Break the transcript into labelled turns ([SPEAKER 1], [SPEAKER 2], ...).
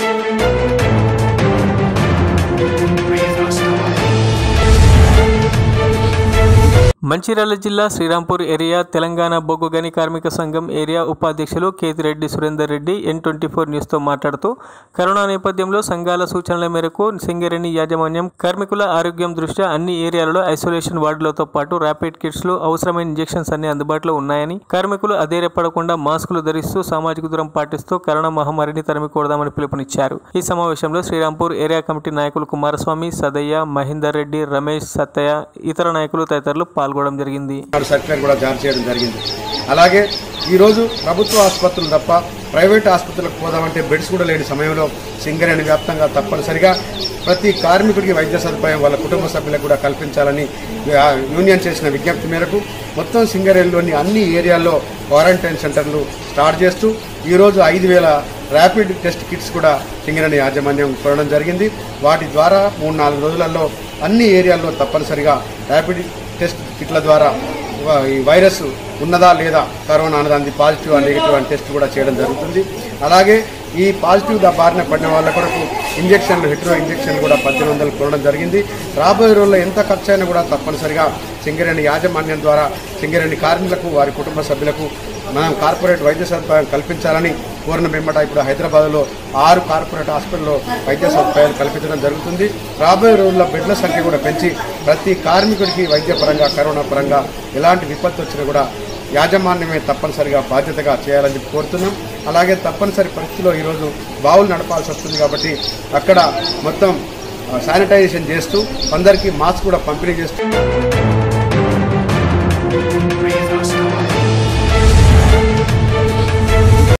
[SPEAKER 1] మంచిర్యాల జిల్లా శ్రీరాంపూర్ ఏరియా తెలంగాణ బొగ్గు గని కార్మిక సంఘం ఏరియా ఉపాధ్యక్షులు Ketireddy Surender Reddy N twenty four న్యూస్తో మాట్లాడుతూ కరోనా నేపథ్యంలో సంఘాల సూచనల మేరకు సింగరేణి యాజమాన్యం కార్మికుల ఆరోగ్యం దృష్ట్యా అన్ని ఏరియాలలో ఐసోలేషన్ వార్డులతో పాటు ర్యాపిడ్ కిట్స్లు అవసరమైన ఇంజెక్షన్స్ అన్ని అందుబాటులో ఉన్నాయని కార్మికులు అధైర్యపడకుండా మాస్కులు ధరిస్తూ సామాజిక దూరం పాటిస్తూ కరోనా మహమ్మారిని తరిమికూడదామని పిలుపునిచ్చారు ఈ సమావేశంలో శ్రీరాంపూర్ ఏరియా కమిటీ నాయకులు కుమారస్వామి సదయ్య మహేందర్ రెడ్డి రమేష్ సత్తయ్య ఇతర నాయకులు తదితరులు పాల్గొనడం జరిగింది
[SPEAKER 2] నాడు సర్క్యులర్ కూడా జారీ చేయడం జరిగింది అలాగే ఈరోజు ప్రభుత్వ ఆసుపత్రులు తప్ప ప్రైవేట్ ఆసుపత్రులకు పోదామంటే బెడ్స్ కూడా లేని సమయంలో సింగరేణి వ్యాప్తంగా తప్పనిసరిగా ప్రతి కార్మికుడికి వైద్య సదుపాయం వాళ్ళ కుటుంబ సభ్యులకు కూడా కల్పించాలని ఆ, యూనియన్ చేసిన విజ్ఞప్తి మేరకు మొత్తం సింగరేణిలోని అన్ని ఏరియాల్లో క్వారంటైన్ సెంటర్లు స్టార్ట్ చేస్తూ ఈరోజు ఐదు వేల ర్యాపిడ్ టెస్ట్ కిట్స్ కూడా సింగరేణి యాజమాన్యం కొనడం జరిగింది వాటి ద్వారా మూడు నాలుగు రోజులలో అన్ని ఏరియాల్లో తప్పనిసరిగా ర్యాపిడ్ టెస్ట్ కిట్ల ద్వారా వ- ఈ వైరస్ ఉన్నదా లేదా కరోనా అన్నదాన్ని పాజిటివ్ నెగిటివ్ అని టెస్ట్ కూడా చేయడం జరుగుతుంది అలాగే ఈ పాజిటివ్ దా బారిన పడిన వాళ్ళ కొరకు ఇంజక్షన్లు హెట్రో ఇంజక్షన్లు కూడా పద్దెనిమిది వందలు కొనడం జరిగింది రాబోయే రోజుల్లో ఎంత ఖర్చు అయినా కూడా తప్పనిసరిగా సింగరేణి యాజమాన్యం ద్వారా సింగరేణి కార్మికులకు వారి కుటుంబ సభ్యులకు మనం కార్పొరేట్ వైద్య సదుపాయం కల్పించాలని కోరిన వెంబట ఇప్పుడు హైదరాబాద్లో ఆరు కార్పొరేట్ హాస్పిటల్లో వైద్య సదుపాయాలు కల్పించడం జరుగుతుంది రాబోయే రోజుల్లో బెడ్ల సంఖ్య కూడా పెంచి ప్రతి కార్మికుడికి వైద్య పరంగా కరోనా పరంగా ఎలాంటి విపత్తు వచ్చినా కూడా యాజమాన్యమే తప్పనిసరిగా బాధ్యతగా చేయాలని చెప్పి కోరుతున్నాం అలాగే తప్పనిసరి పరిస్థితిలో ఈరోజు బావులు నడపాల్సి వస్తుంది కాబట్టి అక్కడ మొత్తం శానిటైజేషన్ చేస్తూ అందరికీ మాస్క్ కూడా పంపిణీ చేస్తూ